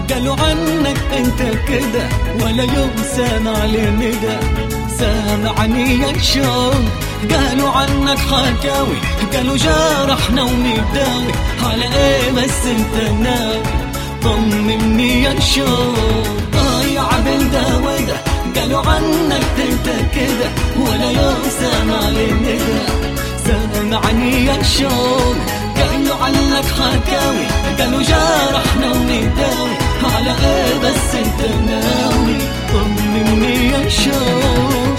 قالوا عنك انت كده ولا يوم سامع لندى سامعني يا الشوق قالوا عنك حكاوي قالوا جرحنا ونداوي على ايه بس انت ناوي طمني يا الشوق ضايع بين ده وده قالوا عنك انت كده ولا يوم سامع لندى سامعني يا الشوق قالوا عنك حكاوي قالوا جرحنا ونداوي على ايه بس انت ناوي طمني يا الشوق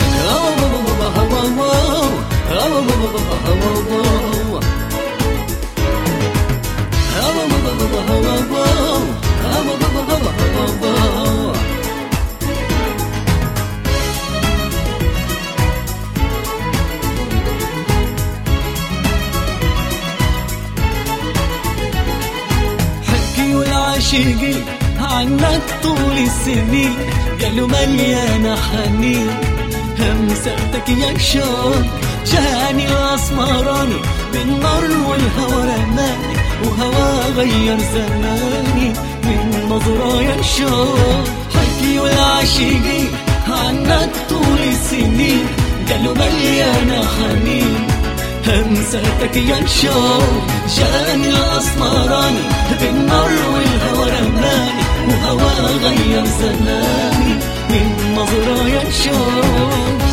حكي والعاشقين عنك طول السنين قالوا مليانة حنين همساتك يا شوق جاني الاسمراني بالنار والهوى رماني وهوا غير زماني من نظرة يا شوق حكي والعاشقين عنك طول السنين قالوا مليانة حنين همساتك يا شوق جاني الاسمراني بالنار والهوى رماني وهوا غير زماني من نظرة يا شوق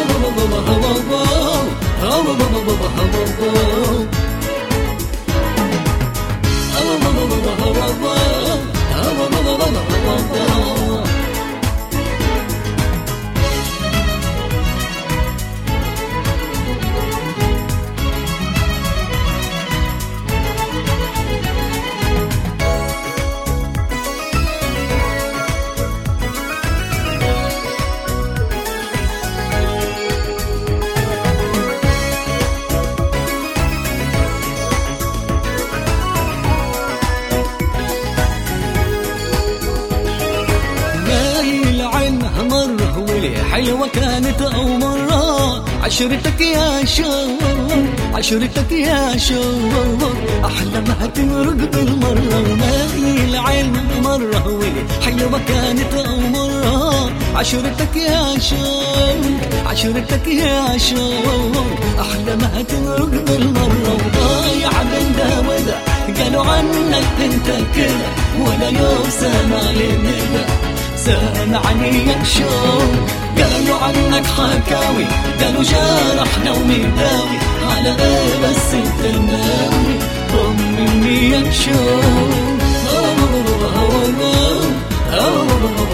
مايل عنها مرة ولي حلوة كانت أو مرة عشرتك يا شوق عشرتك يا شوق أحلى ما تمرق بالمرة مايل عنها مرة ولي حلوة كانت أو مرة عشرتك يا شوق عشرتك يا شوق أحلى ما تمرق بالمرة وضايع بين ده وده قالوا عنك انت كده ولا يوم سامع لندى سامعني يا شوق قالوا عنك حكاوي قالوا جرحنا ومداوي على ايه بس انت ناوي طمني يا شوق